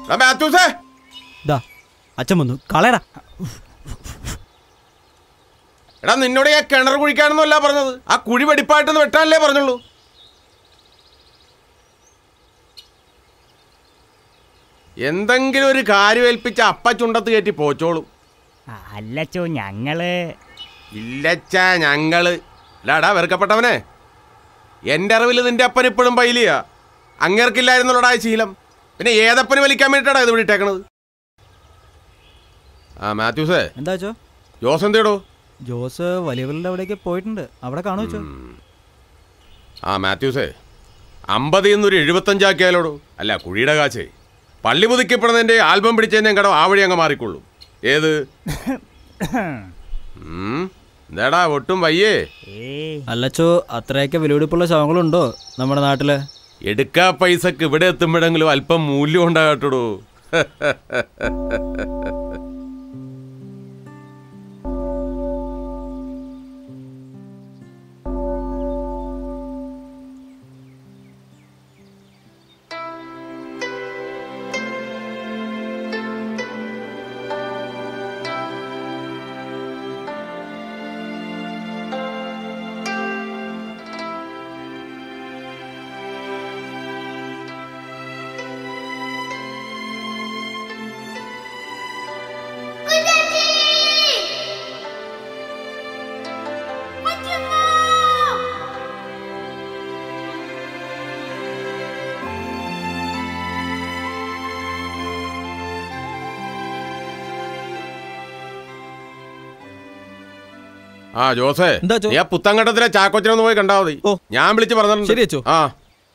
എടാ മാത്യൂസേ ദാ അച്ഛൻ വന്നു കളയടാ എടാ നിന്നോട് ഞാൻ കിണർ കുഴിക്കാനൊന്നുമല്ല പറഞ്ഞത് ആ കുഴി വെടിപ്പായിട്ടൊന്ന് വെട്ടാനല്ലേ പറഞ്ഞുള്ളൂ എന്തെങ്കിലും ഒരു കാര്യം ഏൽപ്പിച്ച അപ്പ ചുണ്ടത്ത് കയറ്റി പോച്ചോളും അല്ലച്ചോ ഞങ്ങള് ഇല്ലച്ചാ ഞങ്ങള് അല്ലാടാ വെറുക്കപ്പെട്ടവനെ എൻ്റെ അറിവിൽ നിന്റെ അപ്പൻ ഇപ്പോഴും പൈലിയാ അങ്ങേർക്കില്ലായിരുന്നുള്ളടാ ഈ ശീലം പിന്നെ ഏതപ്പന് വലിക്കാൻ വേണ്ടിയിട്ടാടാ ഇത് വിട്ടേക്കണത് ആ മാത്യൂസേ എന്താ അച്ഛോ ജോസ് എന്തേടോ ജോസ് വലിയവരുടെ അവിടേക്ക് പോയിട്ടുണ്ട് അവിടെ കാണു വെച്ചോ ആ മാത്യൂസേ അമ്പതിൽ നിന്നൊരു എഴുപത്തഞ്ചാക്കിയാലോടോ അല്ല കുഴിയുടെ കാശേ പള്ളി പുതുക്കപ്പെടുന്നതിൻ്റെ ആൽബം പിടിച്ചതിൻ്റെ കടം ആ വഴി അങ്ങ് മാറിക്കൊള്ളും ഏത് ഉം, എന്താടാ ഒട്ടും വയ്യേ ഏയ് അല്ലച്ചോ അത്രയൊക്കെ വിലപിടിപ്പുള്ള ശവങ്ങളുണ്ടോ നമ്മുടെ നാട്ടില് എടുക്കാ പൈസക്ക് ഇവിടെ എത്തുമ്പോഴെങ്കിലും അല്പം മൂല്യം ഉണ്ടാകട്ടോ ആ ജോസേ എന്താ ജോ? നീ ആ പുത്തങ്കണ്ടത്തിലെ ചാക്കോച്ചനൊന്ന് പോയി കണ്ടാ മതി ഓ. ഞാൻ വിളിച്ച് പറഞ്ഞിട്ടുണ്ട് ശരി അച്ചോ. ആ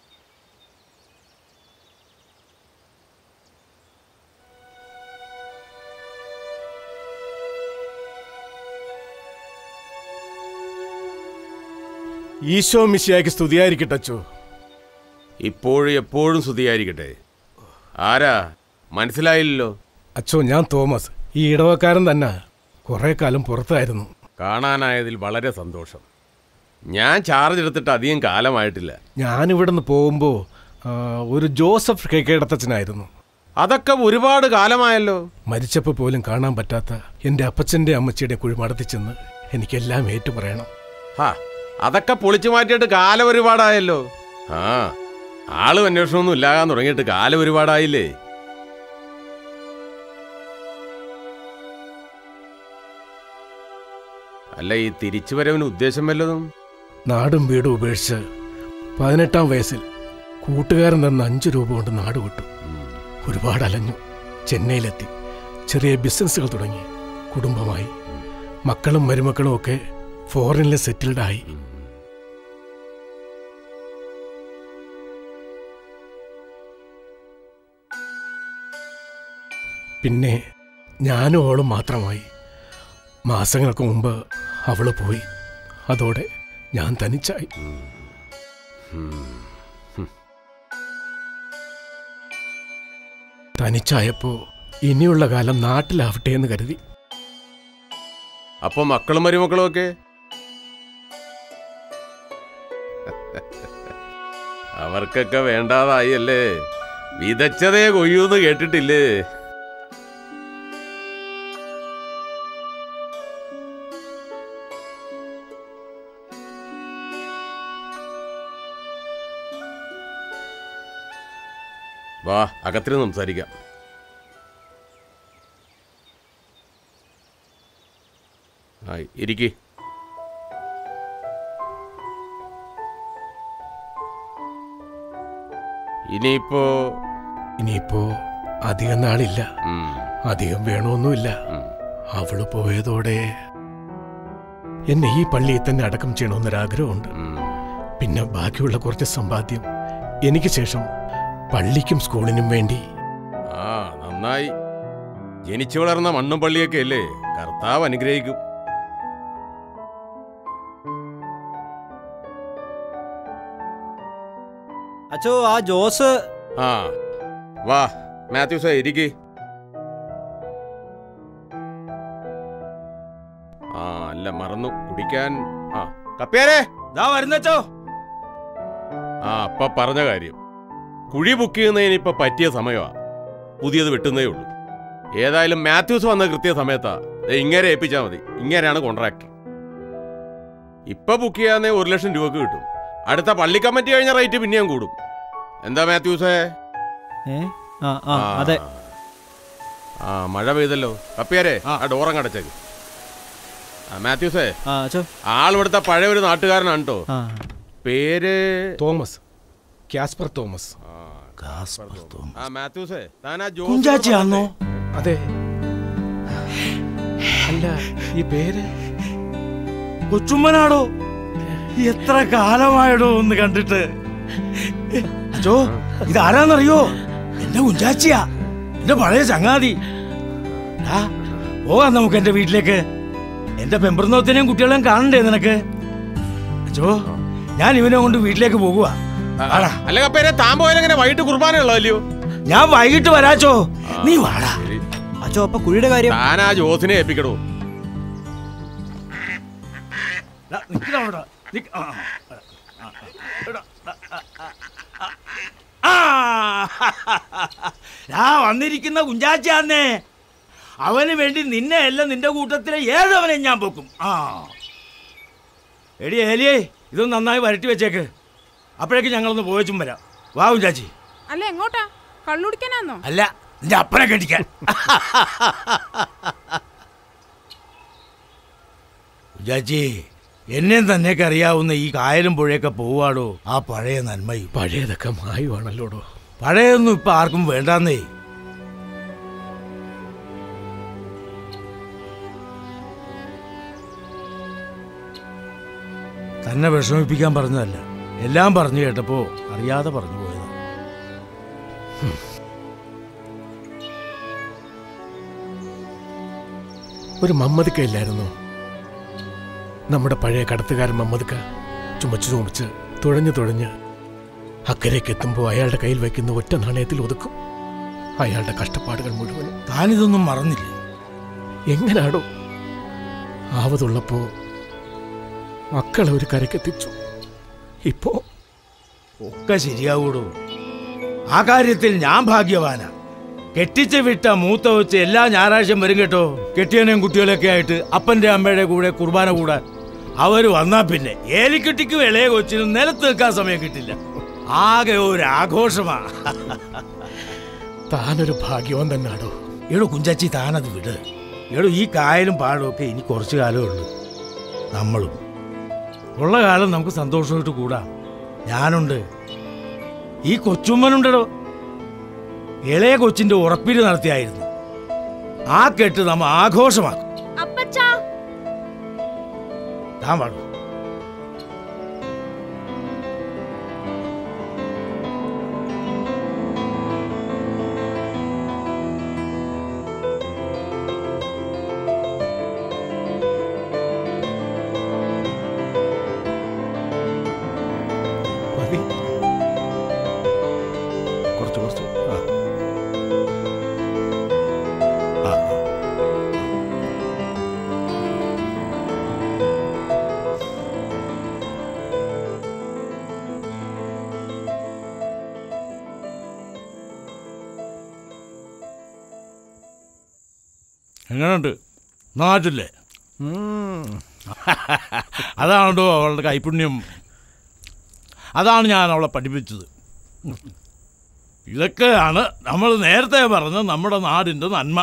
ഈശോ മിശിയാക്ക് സ്തുതിയായിരിക്കട്ടെ അച്ചോ ഇപ്പോഴും എപ്പോഴും സ്തുതിയായിരിക്കട്ടെ ആരാ മനസ്സിലായില്ലല്ലോ അച്ചോ ഞാൻ തോമസ് ഈ ഇടവക്കാരൻ തന്നെ കുറെ കാലം പുറത്തായിരുന്നു കാണാനായതിൽ വളരെ സന്തോഷം ഞാൻ ചാർജ് എടുത്തിട്ട് അധികം കാലമായിട്ടില്ല ഞാനിവിടുന്ന് പോകുമ്പോൾ ഒരു ജോസഫ് കേക്കേടത്തച്ഛനായിരുന്നു അതൊക്കെ ഒരുപാട് കാലമായല്ലോ മരിച്ചപ്പോൾ പോലും കാണാൻ പറ്റാത്ത എൻ്റെ അപ്പച്ചൻ്റെ അമ്മച്ചിയുടെ കുഴിമടത്തി ചെന്ന് എനിക്കെല്ലാം ഏറ്റു പറയണം ഹാ അതൊക്കെ പൊളിച്ചു മാറ്റിയിട്ട് കാലം ഒരുപാടായല്ലോ ആ ആളും അന്വേഷണമൊന്നും ഇല്ലാകാൻ തുടങ്ങിയിട്ട് കാലം ഒരുപാടായില്ലേ അല്ല ഈ തിരിച്ചുവരവിന് ഉദ്ദേശം വല്ലതും നാടും വീടും ഉപേക്ഷിച്ച് പതിനെട്ടാം വയസ്സിൽ കൂട്ടുകാരൻ തന്ന അഞ്ച് രൂപ കൊണ്ട് നാട് വിട്ടു ഒരുപാട് അലഞ്ഞു ചെന്നൈയിലെത്തി ചെറിയ ബിസിനസ്സുകൾ തുടങ്ങി കുടുംബമായി മക്കളും മരുമക്കളും ഒക്കെ ഫോറിനിൽ സെറ്റിൽഡ് ആയി പിന്നെ ഞാനും അവളും മാത്രമായി മാസങ്ങൾക്ക് മുമ്പ് അവള് പോയി അതോടെ ഞാൻ തനിച്ചായി തനിച്ചായപ്പോ ഇനിയുള്ള കാലം നാട്ടിലാവട്ടെ എന്ന് കരുതി അപ്പൊ മക്കളും മരുമക്കളും ഒക്കെ അവർക്കൊക്കെ വേണ്ടാതായി അല്ലേ വിതച്ചതേ കൊയ്യൂന്ന് കേട്ടിട്ടില്ലേ വാ അകത്തിന് സംസാരിക്കാം ആ ഇരിക്ക് ഇനിയിപ്പോ ഇനിയിപ്പോ അധികം നാളില്ല ഉം, അധികം വേണമൊന്നുമില്ല ഉം. അവള് പോയതോടെ എന്നെ ഈ പള്ളിയിൽ തന്നെ അടക്കം ചെയ്യണമെന്നൊരാഗ്രഹമുണ്ട് ഉം. പിന്നെ ബാക്കിയുള്ള കുറച്ച് സമ്പാദ്യം എനിക്ക് ശേഷം പള്ളിക്കും സ്കൂളിനും വേണ്ടി ആ നന്നായി ജനിച്ചു വളർന്ന മണ്ണും പള്ളിയൊക്കെ അല്ലേ കർത്താവ് അനുഗ്രഹിക്കും അച്ചോ ആ ജോസ് ആ വാ മാത്യൂസേ ഇരിക്ക് ആ അല്ല മറന്നു കുടിക്കാൻ ആ കപ്പേരെ ദാ വരുന്നച്ചോ ആ അപ്പ പറഞ്ഞ കാര്യം കുഴി ബുക്ക് ചെയ്യുന്നതിന് ഇപ്പൊ പറ്റിയ സമയമാ പുതിയത് വെട്ടുന്നേ ഉള്ളൂ ഏതായാലും മാത്യൂസ് വന്ന കൃത്യസമയത്താ ദേ ഇങ്ങനെ ഏൽപ്പിച്ചാൽ മതി ഇങ്ങനെയാണ് കോൺട്രാക്ടർ ഇപ്പൊ ബുക്ക് ചെയ്യാന്നേ ഒരു ലക്ഷം രൂപക്ക് കിട്ടും അടുത്ത പള്ളി കമ്മിറ്റി കഴിഞ്ഞ റേറ്റ് പിന്നെയും കൂടും എന്താ മാത്യൂസേ ഏ ആ ആ അതെ ആ മഴ പെയ്തല്ലോ കപ്പിയാരെ ആ ഡോറങ്ങ് അടച്ചേക്ക് ആ മാത്യൂസേ ആ അച്ചോ ആൾ ഇവിടുത്തെ പഴയ ഒരു നാട്ടുകാരനാണ് കേട്ടോ ആ പേര് തോമസ് കാസ്പർ തോമസ് ആ മാത്യൂസേ താൻ ആ ജോസ് കുഞ്ചാച്ചിയാന്നോ അതെ അല്ല ഈ പേര് കൊച്ചുമ്മനാടോ എത്ര കാലമായടോ ഒന്ന് കണ്ടിട്ട് അച്ചോ ഇതാരാന്നറിയോ എന്റെ കുഞ്ചാച്ചിയാ എന്റെ പഴയ ചങ്ങാതി ആ പോകാം നമുക്ക് എന്റെ വീട്ടിലേക്ക് എന്റെ പെമ്പറന്നോത്തിനെയും കുട്ടികളെയും കാണണ്ടേ നിനക്ക് അച്ചോ ഞാൻ ഇവനെ കൊണ്ട് വീട്ടിലേക്ക് പോകുക വാടാ അല്ല കപ്പേരെ താൻ പോയാലെങ്ങനെ വൈകിട്ട് കുർബാന ഉള്ളതല്ലയോ ഞാൻ വൈകിട്ട് വരാച്ചോ നീ വാടാ അച്ചോ അപ്പൊ കുഴിയുടെ കാര്യം താൻ ആ ജോസിനെ ഏൽപ്പിക്കടോ ദാ, നിക്കടാ അവിടെ. നിക്ക്. ആ, ആ, ആ, ആ, എടാ, ആ, ആ, ആ, ആ. ആ, ഞാൻ വന്നിരിക്കുന്ന കുഞ്ചാച്ചാന്നേ അവന് വേണ്ടി നിന്നെ അല്ല നിന്റെ കൂട്ടത്തിലെ ഏതവനെ ഞാൻ പൊക്കും ആ എടി ഏലിയേ ഇതൊന്ന് നന്നായി വരട്ടി വെച്ചേക്ക് അപ്പോഴേക്ക് ഞങ്ങളൊന്ന് പോയച്ചും വരാം വാ കുഞ്ചാച്ചി അല്ല എങ്ങോട്ടാ കള്ളുടിക്കാനാന്നോ അല്ല നിന്റെ അപ്പനെ കെട്ടിക്കാൻ കുഞ്ചാച്ചി എന്നെ തന്നെയൊക്കെ അറിയാവുന്ന ഈ കായലും പുഴയൊക്കെ പോവാടോ ആ പഴയ നന്മയും പഴയതൊക്കെ മായുവാണല്ലോടോ പഴയൊന്നും ഇപ്പൊ ആർക്കും വേണ്ടാന്നേ തന്നെ വിഷമിപ്പിക്കാൻ പറഞ്ഞതല്ല എല്ലാം പറഞ്ഞു കേട്ടപ്പോ അറിയാതെ പറഞ്ഞു പോയതാ ഒരു മമ്മദിക്ക ഇല്ലായിരുന്നു നമ്മുടെ പഴയ കടത്തുകാരൻ മമ്മദിക്ക ചുമച്ചു ചുമച്ച് തുഴഞ്ഞു തുഴഞ്ഞ് അക്കരയ്ക്ക് എത്തുമ്പോൾ അയാളുടെ കയ്യിൽ വയ്ക്കുന്ന ഒറ്റ നാണയത്തിൽ ഒതുക്കും അയാളുടെ കഷ്ടപ്പാടുകൾ മുഴുവനും താനിതൊന്നും മറന്നില്ലേ എങ്ങനാടോ ആവതുള്ളപ്പോ മക്കളെ ഒരു കരക്കെത്തിച്ചു ഇപ്പോ ഒക്കെ ശരിയാവൂടോ ആ കാര്യത്തിൽ ഞാൻ ഭാഗ്യവാനാ കെട്ടിച്ച് വിട്ട മൂത്ത വെച്ച് എല്ലാ ഞായറാഴ്ചയും വരും കേട്ടോ കെട്ടിയനെയും കുട്ടികളൊക്കെ ആയിട്ട് അപ്പന്റെ അമ്മയുടെ കൂടെ കുർബാന കൂടാൻ അവര് വന്നാ പിന്നെ ഏലിക്കുട്ടിക്കും ഇളയ കൊച്ചിനും നിലത്ത് നിൽക്കാൻ സമയം കിട്ടില്ല ആകെ ഒരു ആഘോഷമാ താനൊരു ഭാഗ്യവാൻ തന്നാടോ എടോ കുഞ്ചാച്ചി താനത് വിട് എടോ ഈ കായലും പാടും ഒക്കെ ഇനി കുറച്ചു കാലമേ ഉള്ളൂ നമ്മളും ഉള്ള കാലം നമുക്ക് സന്തോഷമായിട്ട് കൂടാം ഞാനുണ്ട് ഈ കൊച്ചുമ്മനുണ്ടടോ ഇളയ കൊച്ചിന്റെ ഉറപ്പില് നടത്തിയായിരുന്നു ആ കെട്ട് നമ്മ ആഘോഷമാക്കും അപ്പച്ചാ താൻ പാടും മതി കുറച്ച് കുറച്ച് ആ. ആ, ആ. എങ്ങനെയുണ്ട് നാട്ടില്ലേ അതാണോ അവളുടെ കൈപുണ്യം അതാണ് ഞാൻ അവളെ പഠിപ്പിച്ചത് ഇതൊക്കെയാണ് നമ്മൾ നേരത്തെ പറഞ്ഞ നമ്മുടെ നാടിൻ്റെ നന്മ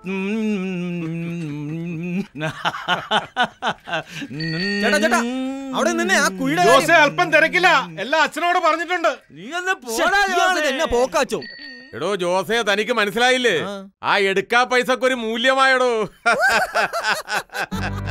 ചേട്ടാ, ചേട്ടാ, അവിടെ നിന്നെ ആ കുഴിയുടെ ജോസെ കാര്യം- അല്പം തിരക്കില്ല എല്ലാം അച്ഛനോട് പറഞ്ഞിട്ടുണ്ട് നീ ഒന്ന് ശ്ശെ, പോടാ ഇയാളിത് എന്നാ ജോസേ. പോക്കാച്ചോ എടോ ജോസെ തനിക്ക് മനസ്സിലായില്ലേ ആ. ആ എടുക്കാ പൈസക്കൊരു മൂല്യമായടോ